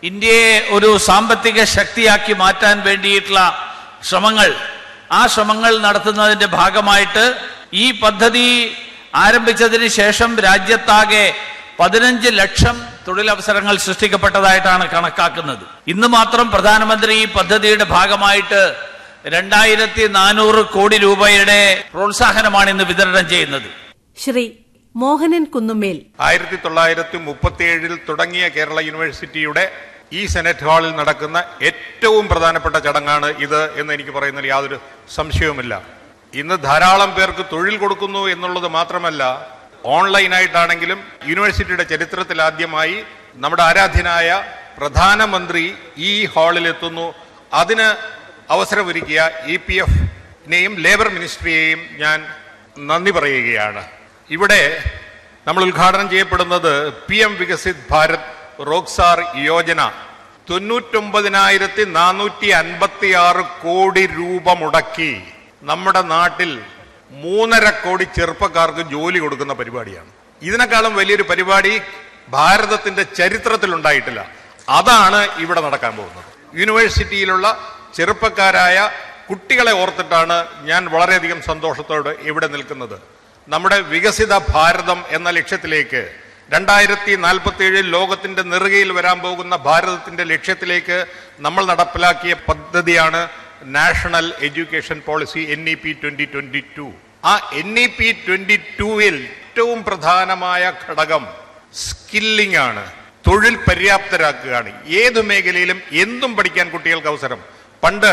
ഇന്ത്യയെ ഒരു സാമ്പത്തിക ശക്തിയാക്കി മാറ്റാൻ വേണ്ടിയിട്ടുള്ള ശ്രമങ്ങൾ ആ ശ്രമങ്ങൾ നടത്തുന്നതിന്റെ ഭാഗമായിട്ട് ഈ പദ്ധതി ആരംഭിച്ചതിന് ശേഷം രാജ്യത്താകെ പതിനഞ്ച് ലക്ഷം തൊഴിലവസരങ്ങൾ സൃഷ്ടിക്കപ്പെട്ടതായിട്ടാണ് കണക്കാക്കുന്നത് ഇന്ന് മാത്രം പ്രധാനമന്ത്രി ഈ പദ്ധതിയുടെ ഭാഗമായിട്ട് രണ്ടായിരത്തി നാനൂറ് കോടി രൂപയുടെ പ്രോത്സാഹനമാണ് ഇന്ന് വിതരണം ചെയ്യുന്നത് ശ്രീ മോഹനൻ കുന്നുമേൽ ആയിരത്തി തൊള്ളായിരത്തി മുപ്പത്തിയേഴിൽ തുടങ്ങിയ കേരള യൂണിവേഴ്സിറ്റിയുടെ ഈ സെനറ്റ് ഹാളിൽ നടക്കുന്ന ഏറ്റവും പ്രധാനപ്പെട്ട ചടങ്ങാണ് ഇത് എന്ന് എനിക്ക് പറയുന്നതിൽ യാതൊരു സംശയവുമില്ല ഇന്ന് ധാരാളം പേർക്ക് തൊഴിൽ കൊടുക്കുന്നു എന്നുള്ളത് മാത്രമല്ല ഓൺലൈനായിട്ടാണെങ്കിലും യൂണിവേഴ്സിറ്റിയുടെ ചരിത്രത്തിൽ ആദ്യമായി നമ്മുടെ ആരാധ്യനായ പ്രധാനമന്ത്രി ഈ ഹാളിൽ എത്തുന്നു അതിന് അവസരമൊരുക്കിയ ഇ പി എഫിനെയും ലേബർ മിനിസ്ട്രിയെയും ഞാൻ നന്ദി പറയുകയാണ് ഇവിടെ നമ്മൾ ഉദ്ഘാടനം ചെയ്യപ്പെടുന്നത് പി എം വികസിത് ഭാരത് റോക്സാർ യോജന തൊണ്ണൂറ്റൊമ്പതിനായിരത്തി നാനൂറ്റി അൻപത്തി ആറ് കോടി രൂപ മുടക്കി നമ്മുടെ നാട്ടിൽ മൂന്നര കോടി ചെറുപ്പക്കാർക്ക് ജോലി കൊടുക്കുന്ന പരിപാടിയാണ് ഇതിനേക്കാളും വലിയൊരു പരിപാടി ഭാരതത്തിന്റെ ചരിത്രത്തിൽ ഉണ്ടായിട്ടില്ല അതാണ് ഇവിടെ നടക്കാൻ പോകുന്നത് യൂണിവേഴ്സിറ്റിയിലുള്ള ചെറുപ്പക്കാരായ കുട്ടികളെ ഓർത്തിട്ടാണ് ഞാൻ വളരെയധികം സന്തോഷത്തോടെ ഇവിടെ നിൽക്കുന്നത് നമ്മുടെ വികസിത ഭാരതം എന്ന ലക്ഷ്യത്തിലേക്ക് രണ്ടായിരത്തി നാൽപ്പത്തി ഏഴിൽ ലോകത്തിന്റെ നെറുകയിൽ വരാൻ പോകുന്ന ഭാരതത്തിന്റെ ലക്ഷ്യത്തിലേക്ക് നമ്മൾ നടപ്പിലാക്കിയ പദ്ധതിയാണ് national education policy N E P twenty twenty two ആ എൻ ഇ പി ട്വന്റി ടുവിൽ ഏറ്റവും പ്രധാനമായ ഘടകം സ്കില്ലിംഗ് ആണ് തൊഴിൽ പര്യാപ്തരാക്കുകയാണ് ഏത് മേഖലയിലും എന്തും പഠിക്കാൻ കുട്ടികൾക്ക് അവസരം പണ്ട്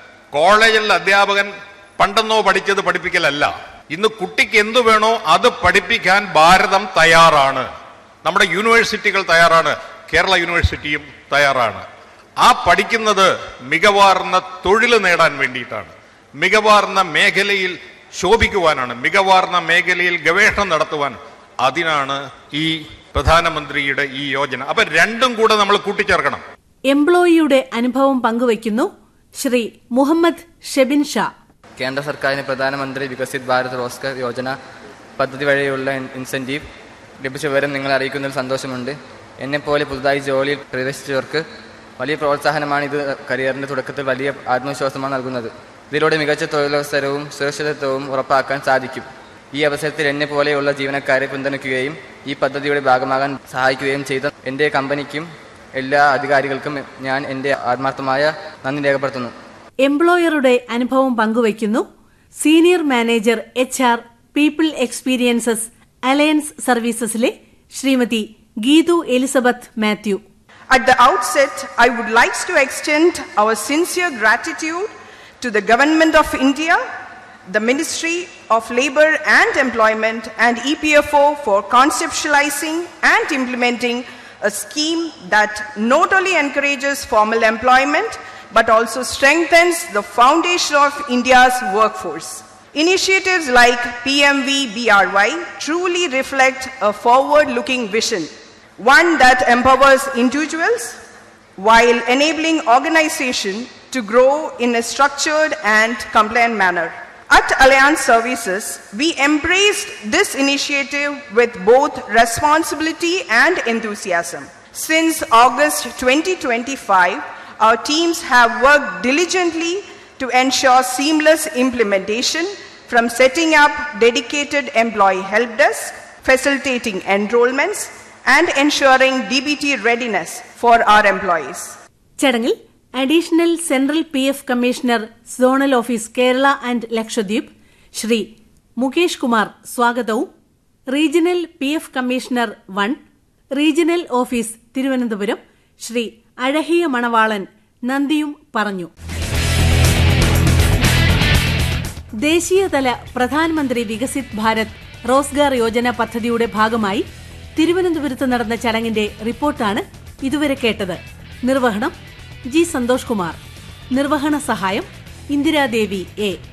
കോളേജിൽ അധ്യാപകൻ പണ്ടെന്നോ പഠിച്ചത് പഠിപ്പിക്കലല്ല ഇന്ന് കുട്ടിക്ക് എന്തു വേണോ അത് പഠിപ്പിക്കാൻ ഭാരതം തയ്യാറാണ് നമ്മുടെ യൂണിവേഴ്സിറ്റികൾ തയ്യാറാണ് കേരള യൂണിവേഴ്സിറ്റിയും തയ്യാറാണ് ആ പഠിക്കുന്നത് മികവാർന്ന തൊഴിൽ നേടാൻ വേണ്ടിയിട്ടാണ് മികവാർന്ന മേഖലയിൽ ശോഭിക്കുവാനാണ് മികവാർന്ന മേഖലയിൽ ഗവേഷണം നടത്തുവാൻ അതിനാണ് ഈ പ്രധാനമന്ത്രിയുടെ ഈ യോജന അപ്പൊ രണ്ടും കൂടെ നമ്മൾ കൂട്ടിച്ചേർക്കണം എംപ്ലോയിയുടെ അനുഭവം പങ്കുവയ്ക്കുന്നു ശ്രീ മുഹമ്മദ് ഷെബിൻ ഷാ കേന്ദ്ര സർക്കാരിന് പ്രധാനമന്ത്രി വികസിത് ഭാരത് റോസ്ഗർ യോജന പദ്ധതി വഴിയുള്ള ഇൻസെൻറ്റീവ് ലഭിച്ച വിവരം നിങ്ങളെ അറിയിക്കുന്നതിൽ സന്തോഷമുണ്ട് എന്നെപ്പോലെ പുതുതായി ജോലിയിൽ പ്രവേശിച്ചവർക്ക് വലിയ പ്രോത്സാഹനമാണ് ഇത് കരിയറിൻ്റെ തുടക്കത്തിൽ വലിയ ആത്മവിശ്വാസമാണ് നൽകുന്നത് ഇതിലൂടെ മികച്ച തൊഴിലവസരവും സുരക്ഷിതത്വവും ഉറപ്പാക്കാൻ സാധിക്കും ഈ അവസരത്തിൽ എന്നെ പോലെയുള്ള ജീവനക്കാരെ പിന്തുണയ്ക്കുകയും ഈ പദ്ധതിയുടെ ഭാഗമാകാൻ സഹായിക്കുകയും ചെയ്ത എൻ്റെ കമ്പനിക്കും എല്ലാ അധികാരികൾക്കും ഞാൻ എൻ്റെ ആത്മാർത്ഥമായ നന്ദി രേഖപ്പെടുത്തുന്നു എംപ്ലോയറുടെ അനുഭവം പങ്കുവയ്ക്കുന്നു senior manager H R people experiences alliance സർവീസസിലെ Shrimathi Geethu Elizabeth Mathew At the outset, I would like to extend our sincere gratitude to the Government of India, the Ministry of Labour and Employment, and EPFO for conceptualizing and implementing a scheme that not only encourages formal employment but also strengthens the foundation of India's workforce. Initiatives like PMV BRY truly reflect a forward looking vision, one that empowers individuals while enabling organization to grow in a structured and compliant manner. At Alliance Services, we embraced this initiative with both responsibility and enthusiasm. Since August 2025, our teams have worked diligently to ensure seamless implementation from setting up dedicated employee help desk, facilitating enrollments, and ensuring DBT readiness for our employees. ചടങ്ങിൽ additional central P F commissioner zonal office Kerala and Lakshadweep Shri Mukesh Kumar സ്വാഗതവും regional P F commissioner one regional office Thiruvananthapuram Shri Azhagiya Manavalan നന്ദിയും പറഞ്ഞു ദേശീയതല പ്രധാനമന്ത്രി വികസിത് ഭാരത് റോസ്ഗാർ യോജന പദ്ധതിയുടെ ഭാഗമായി തിരുവനന്തപുരത്ത് നടന്ന ചടങ്ങിന്റെ റിപ്പോർട്ടാണ് ഇതുവരെ കേട്ടത് നിർവഹണം ജി സന്തോഷ് കുമാർ നിർവഹണ സഹായം ഇന്ദിരാദേവി എ